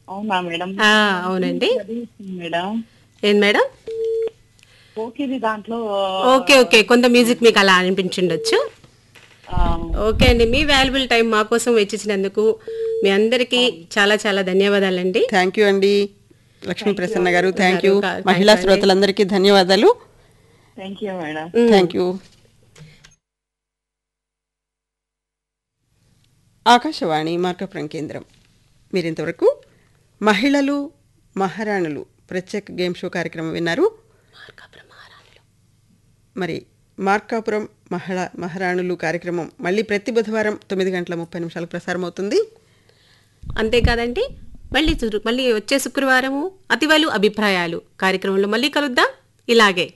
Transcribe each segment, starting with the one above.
అవునా మేడం ఆ, అవునండి చదివిస్తుంది మేడం ఏం మేడం ఓకే ఇది దాంట్లో ఓకే ఓకే కొంత మ్యూజిక్ మీకు అలా అనిపించుండొచ్చు ఆ, ఓకే అండి మీ వాల్యుబుల్ టైం మా కోసం వెచ్చించినందుకు మీ అందరికీ చాలా చాలా ధన్యవాదాలండి థ్యాంక్ యూ అండి లక్ష్మీ ప్రసన్న గారు థ్యాంక్ యూ థ్యాంక్ యూ మహిళా అండి. శ్రోతలందరికీ ధన్యవాదాలు thank you madam thank you Akashvani Markapuram కేంద్రం మీరు ఇంతవరకు మహిళలు మహారాణులు ప్రత్యేక గేమ్ షో కార్యక్రమం విన్నారు మరి మార్కాపురం మహిళ మహారాణులు కార్యక్రమం మళ్ళీ ప్రతి బుధవారం తొమ్మిది గంటల ముప్పై నిమిషాలకు ప్రసారం అవుతుంది అంతేకాదండి మళ్ళీ చురు- మళ్ళీ వచ్చే శుక్రవారము అతివలు అభిప్రాయాలు కార్యక్రమంలో మళ్ళీ కలుద్దాం ఇలాగే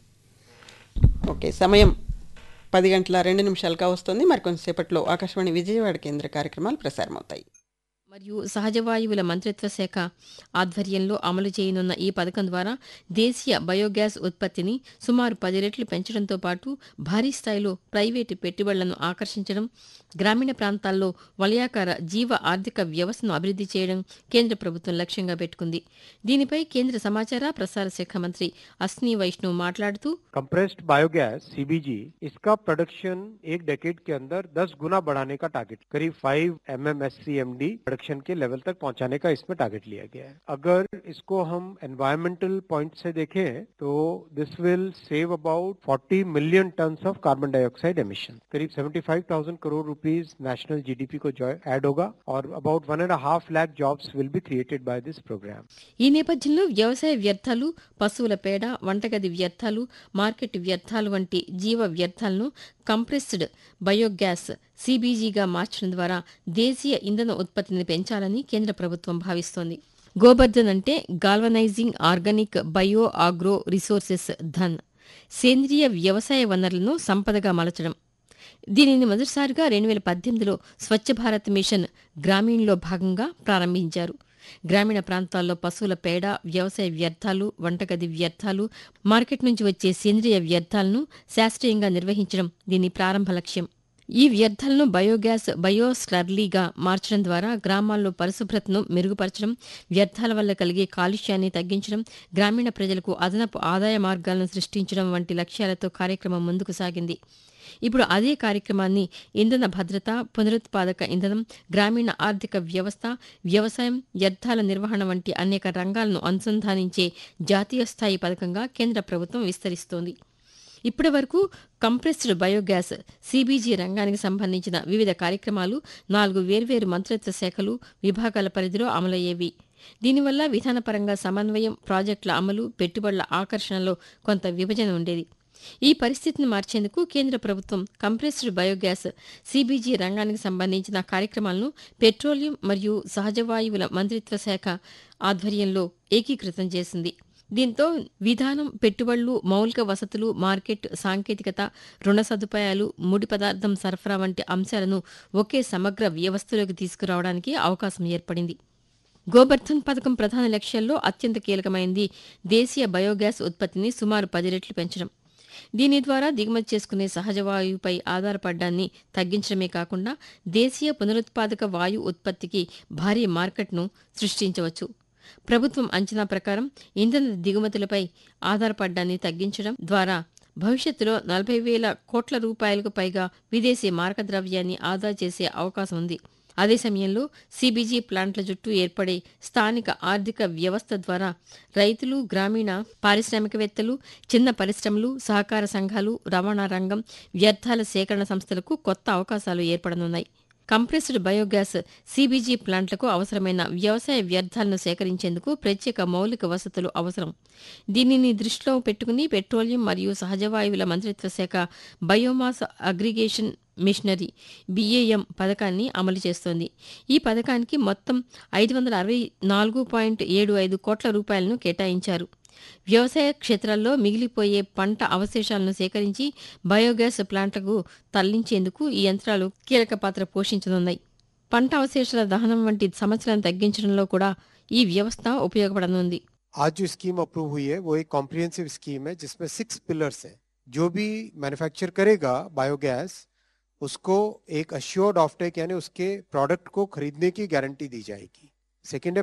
ఓకే సమయం పది గంటల రెండు నిమిషాలుగా వస్తుంది మరి కొంతసేపట్లో ఆకాశవాణి విజయవాడ కేంద్ర కార్యక్రమాలు ప్రసారం అవుతాయి మరియు సహజ వాయువుల మంత్రిత్వ శాఖ ఆధ్వర్యంలో అమలు చేయనున్న ఈ పథకం ద్వారా దేశీయ బయోగ్యాస్ ఉత్పత్తిని సుమారు పది రెట్లు పెంచడంతో పాటు భారీ స్థాయిలో ప్రైవేటు పెట్టుబడులను ఆకర్షించడం గ్రామీణ ప్రాంతాల్లో వలయాకార జీవ ఆర్థిక వ్యవస్థను అభివృద్ధి చేయడం కేంద్ర ప్రభుత్వం లక్ష్యంగా పెట్టుకుంది దీనిపై కేంద్ర సమాచార ప్రసార శాఖ మంత్రి అస్ని వైష్ణవ్ మాట్లాడుతూ कंप्रेस्ड बायोगैस सीबीजी इसका प्रोडक्शन एक डेकेड के अंदर 10 गुना बढ़ाने का टारगेट करीब 5 एमएमएससीएमडी प्रोडक्शन के लेवल तक पहुंचाने का इसमें टारगेट लिया गया है अगर इसको हम एनवायरमेंटल पॉइंट से देखें तो this will save about 40 million tonne of carbon dioxide emission करीब 75,000 करोड़ रुपीस नेशनल जीडीपी को जो ऐड होगा और about one and half lakh jobs will be created by this programme ఈ నేపథ్యంలో వ్యవసాయ వ్యర్థాలు పశువుల పేడ వంటగది వ్యర్థాలు మార్కెట్ వ్యర్థాలు వంటి జీవ వ్యర్థాలను కంప్రెస్డ్ బయోగ్యాస్ సీబీజీగా మార్చడం ద్వారా దేశీయ ఇంధన ఉత్పత్తిని పెంచాలని కేంద్ర ప్రభుత్వం భావిస్తోంది గోబర్ధన్ అంటే galvanising organic bio agro resources dhan సేంద్రియ వ్యవసాయ వనరులను సంపదగా మలచడం దీనిని మొదటిసారిగా రెండు వేల పద్దెనిమిదిలో స్వచ్ఛ భారత్ మిషన్ గ్రామీణ్లో భాగంగా ప్రారంభించారు గ్రామీణ ప్రాంతాల్లో పశువుల పేడ వ్యవసాయ వ్యర్థాలు వంటగది వ్యర్థాలు మార్కెట్ నుంచి వచ్చే సేంద్రియ వ్యర్థాలను శాస్త్రీయంగా నిర్వహించడం దీని ప్రారంభ లక్ష్యం ఈ వ్యర్థాలను బయోగ్యాస్ బయోస్లర్లీగా మార్చడం ద్వారా గ్రామాల్లో పరిశుభ్రతను మెరుగుపరచడం వ్యర్థాల వల్ల కలిగే కాలుష్యాన్ని తగ్గించడం గ్రామీణ ప్రజలకు అదనపు ఆదాయ మార్గాలను సృష్టించడం వంటి లక్ష్యాలతో కార్యక్రమం ముందుకు సాగింది ఇప్పుడు అదే కార్యక్రమాన్ని ఇంధన భద్రత పునరుత్పాదక ఇంధనం గ్రామీణ ఆర్థిక వ్యవస్థ వ్యవసాయం వ్యర్థాల నిర్వహణ వంటి అనేక రంగాలను అనుసంధానించే జాతీయ స్థాయి పథకంగా కేంద్ర ప్రభుత్వం విస్తరిస్తోంది ఇప్పటి వరకు కంప్రెస్డ్ బయోగ్యాస్ సీబీజీ రంగానికి సంబంధించిన వివిధ కార్యక్రమాలు నాలుగు వేర్వేరు మంత్రిత్వ శాఖలు విభాగాల పరిధిలో అమలయ్యేవి దీనివల్ల విధానపరంగా సమన్వయం ప్రాజెక్టుల అమలు పెట్టుబడుల ఆకర్షణలో కొంత విభజన ఉండేది ఈ పరిస్థితిని మార్చేందుకు కేంద్ర ప్రభుత్వం కంప్రెస్డ్ బయోగ్యాస్ సీబీజీ రంగానికి సంబంధించిన కార్యక్రమాలను పెట్రోలియం మరియు సహజ వాయువుల మంత్రిత్వ శాఖ ఆధ్వర్యంలో ఏకీకృతం చేసింది దీంతో విధానం పెట్టుబడులు మౌలిక వసతులు మార్కెట్ సాంకేతికత రుణ సదుపాయాలు ముడి పదార్థం సరఫరా వంటి అంశాలను ఒకే సమగ్ర వ్యవస్థలోకి తీసుకురావడానికి అవకాశం ఏర్పడింది గోబర్ధన్ పథకం ప్రధాన లక్ష్యాల్లో అత్యంత కీలకమైంది దేశీయ బయోగ్యాస్ ఉత్పత్తిని సుమారు పది రెట్లు పెంచడం దీని ద్వారా దిగుమతి చేసుకునే సహజ వాయువుపై ఆధారపడ్డాన్ని తగ్గించడమే కాకుండా దేశీయ పునరుత్పాదక వాయు ఉత్పత్తికి భారీ మార్కెట్ను సృష్టించవచ్చు ప్రభుత్వం అంచనా ప్రకారం ఇంధన దిగుమతులపై ఆధారపడ్డాన్ని తగ్గించడం ద్వారా భవిష్యత్తులో నలభై వేల కోట్ల రూపాయలకు పైగా విదేశీ మారకద్రవ్యాన్ని ఆదా చేసే అవకాశం ఉంది అదే సమయంలో సిబిజీ ప్లాంట్ల చుట్టూ ఏర్పడే స్థానిక ఆర్థిక వ్యవస్థ ద్వారా రైతులు గ్రామీణ పారిశ్రామికవేత్తలు చిన్న పరిశ్రమలు సహకార సంఘాలు రవాణా రంగం వ్యర్థాల సేకరణ సంస్థలకు కొత్త అవకాశాలు ఏర్పడనున్నాయి కంప్రెస్డ్ బయోగ్యాస్ సీబీజీ ప్లాంట్లకు అవసరమైన వ్యవసాయ వ్యర్థాలను సేకరించేందుకు ప్రత్యేక మౌలిక వసతులు అవసరం దీనిని దృష్టిలో పెట్టుకుని పెట్రోలియం మరియు సహజ వాయువుల మంత్రిత్వ శాఖ బయోమాస్ అగ్రిగేషన్ మిషనరీ బీఏఎం పథకాన్ని అమలు చేస్తోంది ఈ పథకానికి మొత్తం ఐదు వందల అరవై నాలుగు పాయింట్ ఏడు ఐదు కోట్ల రూపాయలను కేటాయించారు వ్యవసాయ క్షేత్రాల్లో మిగిలిపోయే పంట అవశేషాలను సేకరించి బయోగ్యాస్ ప్లాంట్లకు తరలించేందుకు ఈ యంత్రాలు కీలక పాత్ర పోషించనున్నాయి పంట అవశేషాల దహనం వంటి సమస్యలను తగ్గించడంలో కూడా ఈ వ్యవస్థ ఉపయోగపడనుంది आज जो स्कीम अप्रूव हुई है वो एक कॉम्प्रिहेंसिव स्कीम है जिसमें सिक्स पिलर्स हैं जो भी मैन्युफैक्चर करेगा बायोगैस उसको एक अश्योर्ड ऑफटेक यानी उसके प्रोडक्ट को खरीदने की गारंटी दी जाएगी सेकेंड है